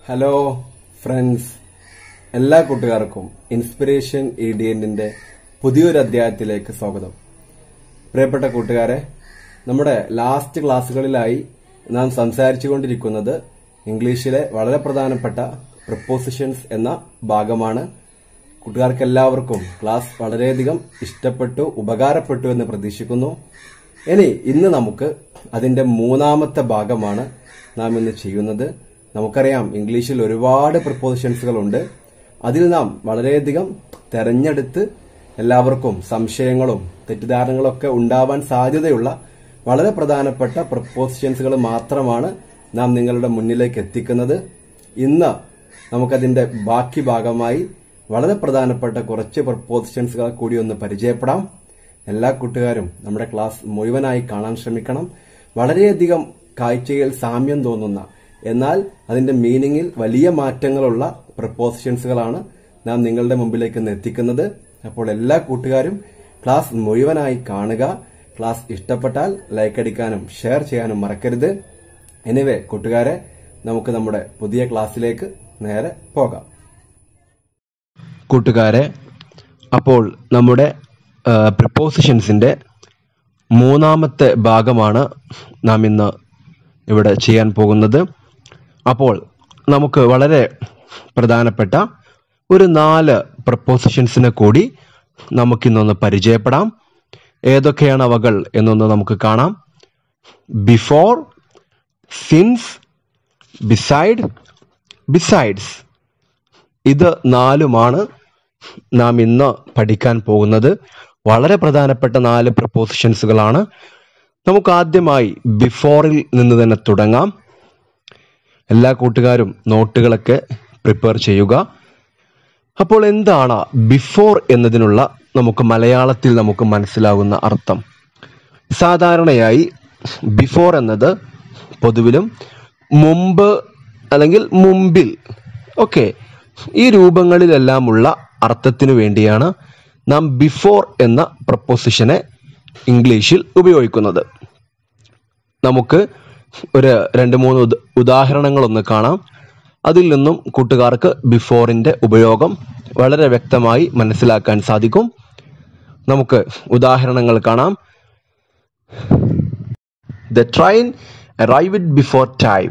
hello friends എല്ലാ കൂട്ടുകാർക്കും inspiration E D എന്നിന്റെ പുതിയൊരു അധ്യായത്തിലേക്ക് സ്വാഗതം പ്രിയപ്പെട്ട കൂട്ടുകാരെ നമ്മുടെ ലാസ്റ്റ് ക്ലാസ്സുകളിലായി നാം സംസാരിച്ചുകൊണ്ടിരിക്കുന്നത് ഇംഗ്ലീഷിലെ വളരെ പ്രധാനപ്പെട്ട പ്രപ്പോസിഷൻസ് എന്ന ഭാഗമാണ് കൂട്ടുകാർക്ക് എല്ലാവർക്കും ക്ലാസ് വളരെയധികം ഇഷ്ടപ്പെട്ടു ഉപകാരപ്പെട്ടു എന്ന് പ്രതീക്ഷിക്കുന്നു ഇനി ഇന്ന് നമുക്ക് അതിന്റെ മൂന്നാമത്തെ ഭാഗമാണ് നാം ഇന്ന് ചെയ്യുന്നത് നമുക്കറിയാം ഇംഗ്ലീഷിൽ ഒരുപാട് പ്രപ്പോസിഷൻസുകൾ ഉണ്ട് അതിൽ നാം വളരെയധികം തെരഞ്ഞെടുത്ത് എല്ലാവർക്കും സംശയങ്ങളും തെറ്റിദ്ധാരണകളൊക്കെ ഉണ്ടാവാൻ സാധ്യതയുള്ള വളരെ പ്രധാനപ്പെട്ട പ്രപ്പോസിഷൻസുകൾ മാത്രമാണ് നാം നിങ്ങളുടെ മുന്നിലേക്ക് എത്തിക്കുന്നത് ഇന്ന് നമുക്കതിന്റെ ബാക്കി ഭാഗമായി വളരെ പ്രധാനപ്പെട്ട കുറച്ച് പ്രപ്പോസിഷൻസുകൾ കൂടി ഒന്ന് പരിചയപ്പെടാം എല്ലാ കൂട്ടുകാരും നമ്മുടെ ക്ലാസ് മുഴുവനായി കാണാൻ ശ്രമിക്കണം വളരെയധികം കാഴ്ചയിൽ സാമ്യം തോന്നുന്ന എന്നാൽ അതിന്റെ മീനിങ്ങിൽ വലിയ മാറ്റങ്ങളുള്ള പ്രപ്പോസിഷൻസുകളാണ് നാം നിങ്ങളുടെ മുമ്പിലേക്ക് ഇന്ന് എത്തിക്കുന്നത് അപ്പോൾ എല്ലാ കൂട്ടുകാരും ക്ലാസ് മുഴുവനായി കാണുക ക്ലാസ് ഇഷ്ടപ്പെട്ടാൽ ലൈക്ക് അടിക്കാനും ഷെയർ ചെയ്യാനും മറക്കരുത് എനിവേ കൂട്ടുകാരെ നമുക്ക് നമ്മുടെ പുതിയ ക്ലാസ്സിലേക്ക് നേരെ പോകാം കൂട്ടുകാരെ അപ്പോൾ നമ്മുടെ പ്രിപ്പോസിഷൻസിന്റെ മൂന്നാമത്തെ ഭാഗമാണ് നാം ഇന്ന് ഇവിടെ ചെയ്യാൻ പോകുന്നത് അപ്പോൾ നമുക്ക് വളരെ പ്രധാനപ്പെട്ട ഒരു നാല് പ്രപ്പോസിഷൻസിനെ കൂടി നമുക്കിന്നൊന്ന് പരിചയപ്പെടാം ഏതൊക്കെയാണ് അവകൾ എന്നൊന്ന് നമുക്ക് കാണാം ബിഫോർ സിൻസ് ബിസൈഡ് ബിസൈഡ്സ് ഇത് നാലുമാണ് നാം ഇന്ന് പഠിക്കാൻ പോകുന്നത് വളരെ പ്രധാനപ്പെട്ട നാല് പ്രപ്പോസിഷൻസുകളാണ് നമുക്ക് ആദ്യമായി ബിഫോറിൽ നിന്ന് തന്നെ തുടങ്ങാം എല്ലാ കൂട്ടുകാരും നോട്ടുകളൊക്കെ പ്രിപ്പയർ ചെയ്യുക അപ്പോൾ എന്താണ് ബിഫോർ എന്നതിനുള്ള നമുക്ക് മലയാളത്തിൽ നമുക്ക് മനസ്സിലാകുന്ന അർത്ഥം സാധാരണയായി ബിഫോർ എന്നത് പൊതുവിലും മുമ്പ് അല്ലെങ്കിൽ മുമ്പിൽ ഓക്കെ ഈ രൂപങ്ങളിലെല്ലാമുള്ള അർത്ഥത്തിനു വേണ്ടിയാണ് നാം ബിഫോർ എന്ന പ്രപ്പോസിഷനെ ഇംഗ്ലീഷിൽ ഉപയോഗിക്കുന്നത് നമുക്ക് ഒരു രണ്ട് മൂന്ന് ഉദ- ഉദാഹരണങ്ങളൊന്ന് കാണാം അതിൽ നിന്നും കൂട്ടുകാർക്ക് ബിഫോറിന്റെ ഉപയോഗം വളരെ വ്യക്തമായി മനസ്സിലാക്കാൻ സാധിക്കും നമുക്ക് ഉദാഹരണങ്ങൾ കാണാം the train arrived before time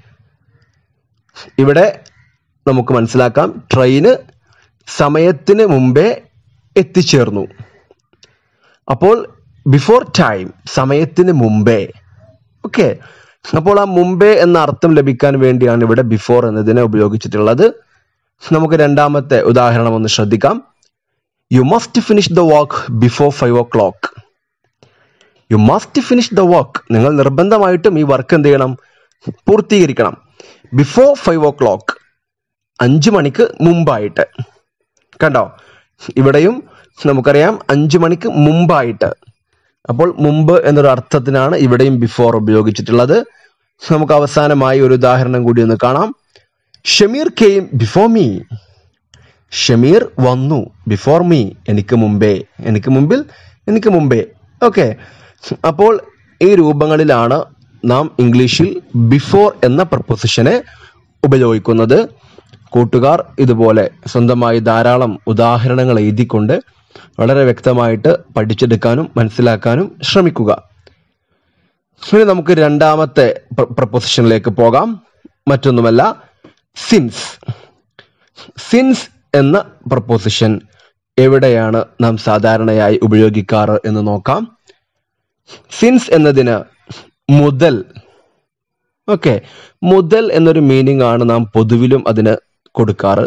ഇവിടെ നമുക്ക് മനസ്സിലാക്കാം ട്രെയിന് സമയത്തിന് മുമ്പേ എത്തിച്ചേർന്നു അപ്പോൾ ബിഫോർ ടൈം സമയത്തിന് മുമ്പേ ഓക്കെ അപ്പോൾ ആ മുമ്പേ എന്ന അർത്ഥം ലഭിക്കാൻ വേണ്ടിയാണ് ഇവിടെ ബിഫോർ എന്നതിനെ ഉപയോഗിച്ചിട്ടുള്ളത് നമുക്ക് രണ്ടാമത്തെ ഉദാഹരണം ഒന്ന് ശ്രദ്ധിക്കാം you must finish the work before five o'clock you must finish the work നിങ്ങൾ നിർബന്ധമായിട്ടും ഈ വർക്ക് എന്ത് ചെയ്യണം പൂർത്തീകരിക്കണം ബിഫോർ ഫൈവ് ഓ ക്ലോക്ക് അഞ്ചു മണിക്ക് മുമ്പായിട്ട് കണ്ടോ ഇവിടെയും നമുക്കറിയാം അഞ്ചു മണിക്ക് മുമ്പായിട്ട് അപ്പോൾ മുമ്പ് എന്നൊരു അർത്ഥത്തിനാണ് ഇവിടെയും ബിഫോർ ഉപയോഗിച്ചിട്ടുള്ളത് നമുക്ക് അവസാനമായി ഒരു ഉദാഹരണം കൂടി ഒന്ന് കാണാം Shameer came before me Shameer വന്നു ബിഫോർ മീ എനിക്ക് മുമ്പേ എനിക്ക് മുമ്പിൽ എനിക്ക് മുമ്പേ ഓക്കെ അപ്പോൾ ഈ രൂപങ്ങളിലാണ് നാം ഇംഗ്ലീഷിൽ ബിഫോർ എന്ന പ്രപ്പൊസിഷനെ ഉപയോഗിക്കുന്നത് കൂട്ടുകാർ ഇതുപോലെ സ്വന്തമായി ധാരാളം ഉദാഹരണങ്ങൾ എഴുതിക്കൊണ്ട് വളരെ വ്യക്തമായിട്ട് പഠിച്ചെടുക്കാനും മനസ്സിലാക്കാനും ശ്രമിക്കുക ഇനി നമുക്ക് രണ്ടാമത്തെ പ്രപ്പൊസിഷനിലേക്ക് പോകാം മറ്റൊന്നുമല്ല സിൻസ് സിൻസ് എന്ന പ്രപ്പോസിഷൻ എവിടെയാണ് നാം സാധാരണയായി ഉപയോഗിക്കാറ് എന്ന് നോക്കാം സിൻസ് എന്നതിന് മുതൽ ഓക്കെ മുതൽ എന്നൊരു മീനിങ് ആണ് നാം പൊതുവിലും അതിന് കൊടുക്കാറ്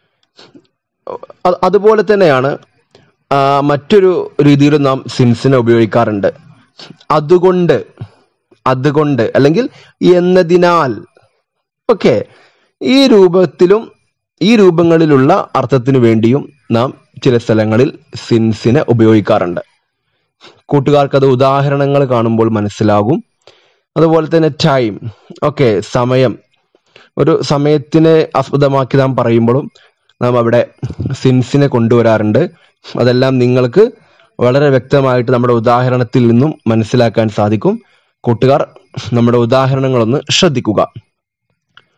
അ- അതുപോലെ തന്നെയാണ് ആ, മറ്റൊരു രീതിയിലും നാം സിൻസിനെ ഉപയോഗിക്കാറുണ്ട് അതുകൊണ്ട് അതുകൊണ്ട് അല്ലെങ്കിൽ എന്നതിനാൽ ഓക്കെ ഈ രൂപത്തിലും ഈ രൂപങ്ങളിലുള്ള അർത്ഥത്തിനു വേണ്ടിയും നാം ചില സ്ഥലങ്ങളിൽ സിൻസിനെ ഉപയോഗിക്കാറുണ്ട് കൂട്ടുകാർക്ക് അത് ഉദാഹരണങ്ങൾ കാണുമ്പോൾ മനസ്സിലാകും അതുപോലെ തന്നെ ടൈം ഓക്കെ സമയം ഒരു സമയത്തിനെ ആസ്പദമാക്കി നാം പറയുമ്പോഴും നാം അവിടെ സിൻസിനെ കൊണ്ടുവരാറുണ്ട് അതെല്ലാം നിങ്ങൾക്ക് വളരെ വ്യക്തമായിട്ട് നമ്മുടെ ഉദാഹരണത്തിൽ നിന്നും മനസ്സിലാക്കാൻ സാധിക്കും കൂട്ടുകാർ നമ്മുടെ ഉദാഹരണങ്ങളൊന്ന് ശ്രദ്ധിക്കുക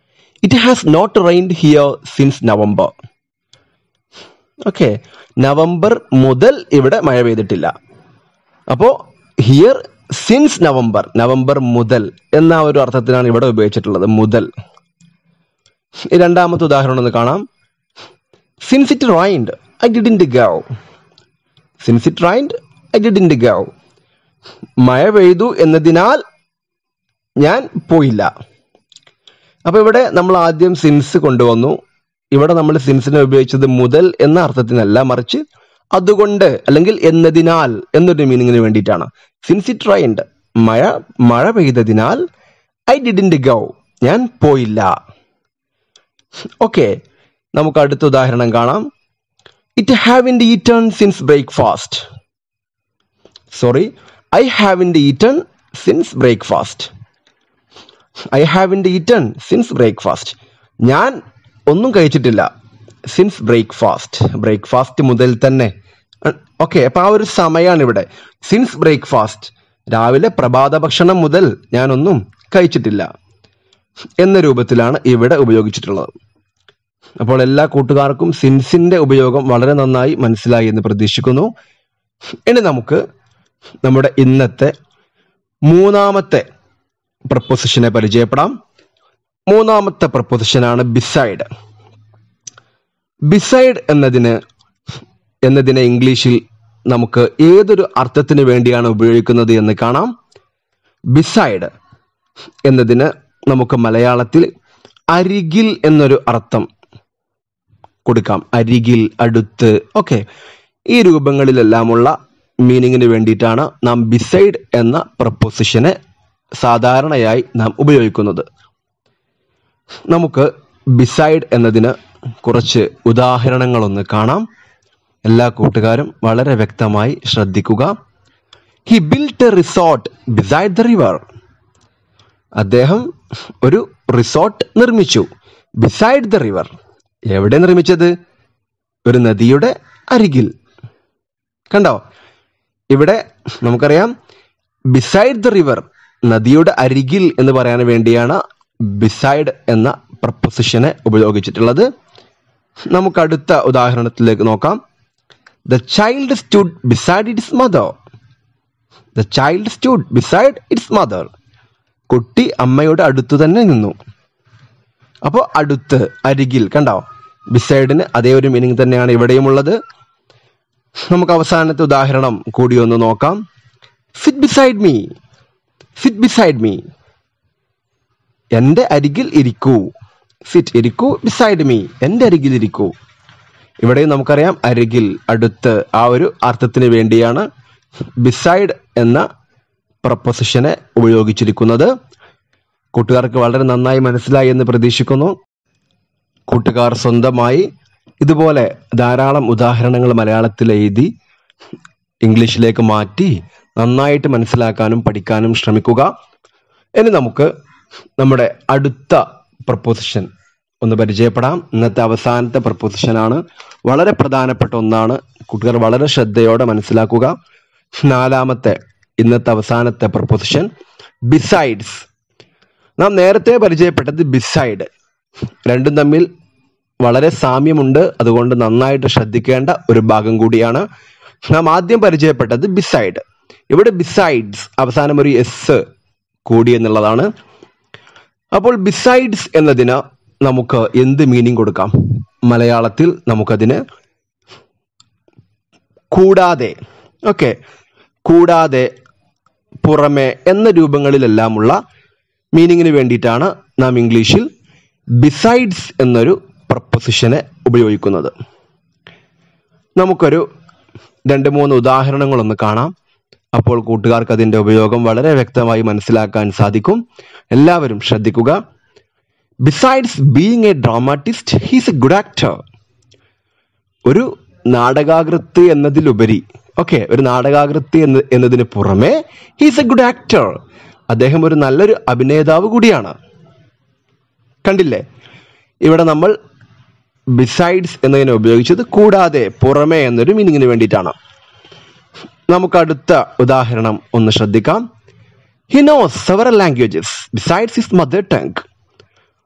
it has not rained here since November okay November മുതൽ ഇവിടെ മഴ പെയ്തിട്ടില്ല അപ്പോ ഹിയർ സിൻസ് നവംബർ നവംബർ മുതൽ എന്ന ഒരു അർത്ഥത്തിലാണ് ഇവിടെ ഉപയോഗിച്ചിട്ടുള്ളത് മുതൽ ഈ രണ്ടാമത്തെ ഉദാഹരണം ഒന്ന് കാണാം since it rained I didn't go since it rained I didn't go മഴ പെയ്തു എന്നതിനാൽ ഞാൻ പോയില്ല അപ്പൊ ഇവിടെ നമ്മൾ ആദ്യം സിൻസ് കൊണ്ടുവന്നു ഇവിടെ നമ്മൾ സിൻസിനെ ഉപയോഗിച്ചത് മുതൽ എന്ന അർത്ഥത്തിനല്ല മറിച്ച് അതുകൊണ്ട് അല്ലെങ്കിൽ എന്നതിനാൽ എന്നൊരു മീനിങ്ങിന് വേണ്ടിയിട്ടാണ് സിൻസ് ഇറ്റ് റൈൻഡ് മഴ മഴ പെയ്തതിനാൽ ഐ ഡിഡിൻറ്റ് ഗോ ഞാൻ പോയില്ല ഓക്കെ നമുക്ക് അടുത്ത ഉദാഹരണം കാണാം it haven't eaten since breakfast sorry I haven't eaten since breakfast I haven't eaten since breakfast ഞാൻ ഒന്നും കഴിച്ചിട്ടില്ല സിൻസ് ബ്രേക്ക്ഫാസ്റ്റ് ബ്രേക്ക്ഫാസ്റ്റ് മുതൽ തന്നെ ഓക്കെ അപ്പൊ ആ ഒരു സമയമാണ് ഇവിടെ സിൻസ് ബ്രേക്ക്ഫാസ്റ്റ് രാവിലെ പ്രഭാത ഭക്ഷണം മുതൽ ഞാനൊന്നും കഴിച്ചിട്ടില്ല എന്ന രൂപത്തിലാണ് ഇവിടെ ഉപയോഗിച്ചിട്ടുള്ളത് അപ്പോൾ എല്ലാ കൂട്ടുകാർക്കും സിൻസിന്റെ ഉപയോഗം വളരെ നന്നായി മനസ്സിലായി എന്ന് പ്രതീക്ഷിക്കുന്നു ഇനി നമുക്ക് നമ്മുടെ ഇന്നത്തെ മൂന്നാമത്തെ പ്രപ്പോസിഷനെ പരിചയപ്പെടാം മൂന്നാമത്തെ പ്രപ്പോസിഷനാണ് ബിസൈഡ് ബിസൈഡ് എന്നതിന് എന്നതിനെ ഇംഗ്ലീഷിൽ നമുക്ക് ഏതൊരു അർത്ഥത്തിന് വേണ്ടിയാണ് ഉപയോഗിക്കുന്നത് എന്ന് കാണാം ബിസൈഡ് എന്നതിന് നമുക്ക് മലയാളത്തിൽ അരികിൽ എന്നൊരു അർത്ഥം കൊടുക്കാം അരികിൽ അടുത്ത് ഓക്കെ ഈ രൂപങ്ങളിലെല്ലാമുള്ള മീനിങ്ങിന് വേണ്ടിയിട്ടാണ് നാം ബിസൈഡ് എന്ന പ്രപ്പോസിഷനെ സാധാരണയായി നാം ഉപയോഗിക്കുന്നത് നമുക്ക് ബിസൈഡ് എന്നതിന് കുറച്ച് ഉദാഹരണങ്ങളൊന്ന് കാണാം എല്ലാ കൂട്ടുകാരും വളരെ വ്യക്തമായി ശ്രദ്ധിക്കുക he built a resort beside the river അദ്ദേഹം ഒരു റിസോർട്ട് നിർമ്മിച്ചു ബിസൈഡ് ദ റിവർ എവിടെ നിർമ്മിച്ചത് ഒരു നദിയുടെ അരികിൽ കണ്ടോ ഇവിടെ നമുക്കറിയാം ബിസൈഡ് ദ റിവർ നദിയുടെ അരികിൽ എന്ന് പറയാൻ വേണ്ടിയാണ് ബിസൈഡ് എന്ന പ്രപ്പൊസിഷനെ ഉപയോഗിച്ചിട്ടുള്ളത് നമുക്ക് അടുത്ത ഉദാഹരണത്തിലേക്ക് നോക്കാം the child stood beside its mother the child stood beside its mother കുട്ടി അമ്മയുടെ അടുത്ത് തന്നെ നിന്നു അപ്പോൾ അടുത്ത് അരികിൽ കണ്ടോ ബിസൈഡിന് അതേ ഒരു മീനിങ് തന്നെയാണ് ഇവിടെയും ഉള്ളത് നമുക്ക് അവസാനത്തെ ഉദാഹരണം കൂടി ഒന്ന് നോക്കാം sit beside me sit beside me എൻ്റെ അരികിൽ ഇരിക്കൂ സിറ്റ് ഇരിക്കൂ ബിസൈഡ് മീ എൻ്റെ അരികിൽ ഇരിക്കൂ ഇവിടെയും നമുക്കറിയാം അരികിൽ അടുത്ത് ആ ഒരു അർത്ഥത്തിന് വേണ്ടിയാണ് ബിസൈഡ് എന്ന പ്രപ്പൊസിഷനെ ഉപയോഗിച്ചിരിക്കുന്നത് കൂട്ടുകാർക്ക് വളരെ നന്നായി മനസ്സിലായി എന്ന് പ്രതീക്ഷിക്കുന്നു കൂട്ടുകാർ സ്വന്തമായി ഇതുപോലെ ധാരാളം ഉദാഹരണങ്ങൾ മലയാളത്തിൽ എഴുതി ഇംഗ്ലീഷിലേക്ക് മാറ്റി നന്നായിട്ട് മനസ്സിലാക്കാനും പഠിക്കാനും ശ്രമിക്കുക ഇനി നമുക്ക് നമ്മുടെ അടുത്ത പ്രപ്പോസിഷൻ ഒന്ന് പരിചയപ്പെടാം ഇന്നത്തെ അവസാനത്തെ പ്രപ്പോസിഷനാണ് വളരെ പ്രധാനപ്പെട്ട ഒന്നാണ് കുട്ടികൾ വളരെ ശ്രദ്ധയോടെ മനസ്സിലാക്കുക നാലാമത്തെ ഇന്നത്തെ അവസാനത്തെ പ്രപ്പോസിഷൻ ബിസൈഡ്സ് നാം നേരത്തെ പരിചയപ്പെട്ടത് ബിസൈഡ് രണ്ടും തമ്മിൽ വളരെ സാമ്യമുണ്ട് അതുകൊണ്ട് നന്നായിട്ട് ശ്രദ്ധിക്കേണ്ട ഒരു ഭാഗം കൂടിയാണ് നാം ആദ്യം പരിചയപ്പെട്ടത് ബിസൈഡ് ഇവിടെ ബിസൈഡ്സ് അവസാനം ഒരു എസ് കൂടി എന്നുള്ളതാണ് അപ്പോൾ ബിസൈഡ്സ് എന്നതിന് നമുക്ക് എന്ത് മീനിങ് കൊടുക്കാം മലയാളത്തിൽ നമുക്കതിന് കൂടാതെ ഓക്കെ കൂടാതെ പുറമെ എന്ന രൂപങ്ങളിലെല്ലാമുള്ള മീനിങ്ങിന് വേണ്ടിയിട്ടാണ് നാം ഇംഗ്ലീഷിൽ ബിസൈഡ്സ് എന്നൊരു പ്രപ്പൊസിഷനെ ഉപയോഗിക്കുന്നത് നമുക്കൊരു രണ്ട് മൂന്ന് ഉദാഹരണങ്ങളൊന്ന് കാണാം അപ്പോൾ കൂട്ടുകാർക്ക് അതിൻ്റെ ഉപയോഗം വളരെ വ്യക്തമായി മനസ്സിലാക്കാൻ സാധിക്കും എല്ലാവരും ശ്രദ്ധിക്കുക besides being a dramatist he's a good actor ഒരു നാടകാകൃത്ത് എന്നതിലുപരി ഓക്കെ ഒരു നാടകാകൃത്ത് എന്ന് എന്നതിന് പുറമെ ഹീസ് എ ഗുഡ് ആക്ടർ അദ്ദേഹം ഒരു നല്ലൊരു അഭിനേതാവ് കൂടിയാണ് കണ്ടില്ലേ ഇവിടെ നമ്മൾ ബിസൈഡ്സ് എന്നതിനെ ഉപയോഗിച്ചത് കൂടാതെ പുറമെ എന്നൊരു മീനിങ്ങിന് വേണ്ടിയിട്ടാണ് നമുക്ക് അടുത്ത ഉദാഹരണം ഒന്ന് ശ്രദ്ധിക്കാം he knows several languages besides his mother tongue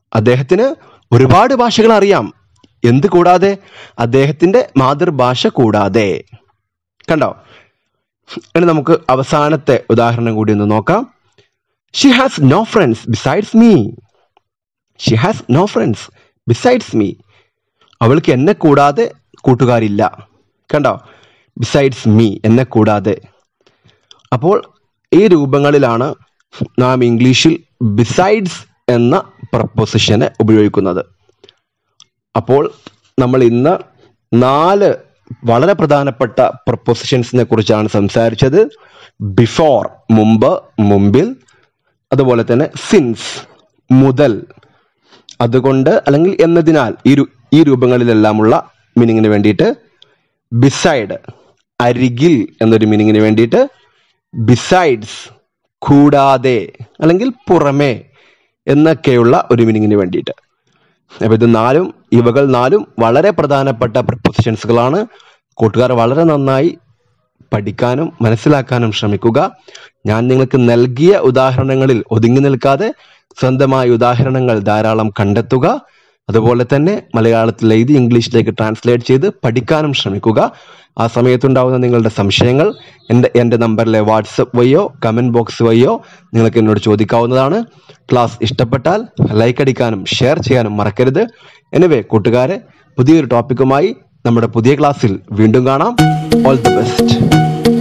അദ്ദേഹത്തിന് ഒരുപാട് ഭാഷകൾ അറിയാം എന്ത് കൂടാതെ അദ്ദേഹത്തിന്റെ മാതൃഭാഷ കൂടാതെ കണ്ടോ ഇനി നമുക്ക് അവസാനത്തെ ഉദാഹരണം കൂടി ഒന്ന് നോക്കാം she has no friends besides me she has no friends besides me അവൾക്ക് എന്നെ കൂടാതെ കൂട്ടുകാരില്ല കണ്ടോ ബിസൈഡ്സ് മീ എന്നെ കൂടാതെ അപ്പോൾ ഈ രൂപങ്ങളിലാണ് നാം ഇംഗ്ലീഷിൽ ബിസൈഡ്സ് എന്ന പ്രപ്പോസിഷനെ ഉപയോഗിക്കുന്നത് അപ്പോൾ നമ്മൾ ഇന്ന് നാല് വളരെ പ്രധാനപ്പെട്ട പ്രപ്പോസിഷൻസിനെ കുറിച്ചാണ് സംസാരിച്ചത് ബിഫോർ മുമ്പ് മുമ്പിൽ അതുപോലെ തന്നെ സിൻസ് മുതൽ അതുകൊണ്ട് അല്ലെങ്കിൽ എന്നതിനാൽ ഈ രു- ഈ രൂപങ്ങളിലെല്ലാമുള്ള മീനിങ്ങിന് വേണ്ടിയിട്ട് ബിസൈഡ് അരികിൽ എന്നൊരു മീനിങ്ങിന് വേണ്ടിയിട്ട് ബിസൈഡ്സ് കൂടാതെ അല്ലെങ്കിൽ പുറമേ എന്നൊക്കെയുള്ള ഒരു മീനിങ്ങിന് വേണ്ടിയിട്ട് അപ്പൊ ഇത് നാലും ഇവകൾ നാലും വളരെ പ്രധാനപ്പെട്ട പ്രപ്പോസിഷൻസുകളാണ് കൂട്ടുകാർ വളരെ നന്നായി പഠിക്കാനും മനസ്സിലാക്കാനും ശ്രമിക്കുക ഞാൻ നിങ്ങൾക്ക് നൽകിയ ഉദാഹരണങ്ങളിൽ ഒതുങ്ങി നിൽക്കാതെ സ്വന്തമായ ഉദാഹരണങ്ങൾ ധാരാളം കണ്ടെത്തുക അതുപോലെ തന്നെ മലയാളത്തിൽ എഴുതി ഇംഗ്ലീഷിലേക്ക് ട്രാൻസ്ലേറ്റ് ചെയ്ത് പഠിക്കാനും ശ്രമിക്കുക ആ സമയത്തുണ്ടാവുന്ന നിങ്ങളുടെ സംശയങ്ങൾ എൻ്റെ എൻ്റെ നമ്പറിലെ വാട്സപ്പ് വഴിയോ കമൻറ്റ് ബോക്സ് വഴിയോ നിങ്ങൾക്ക് എന്നോട് ചോദിക്കാവുന്നതാണ് ക്ലാസ് ഇഷ്ടപ്പെട്ടാൽ ലൈക്ക് അടിക്കാനും ഷെയർ ചെയ്യാനും മറക്കരുത് എനിവേ കൂട്ടുകാരെ പുതിയൊരു ടോപ്പിക്കുമായി നമ്മുടെ പുതിയ ക്ലാസ്സിൽ വീണ്ടും കാണാം ഓൾ ദി ബെസ്റ്റ്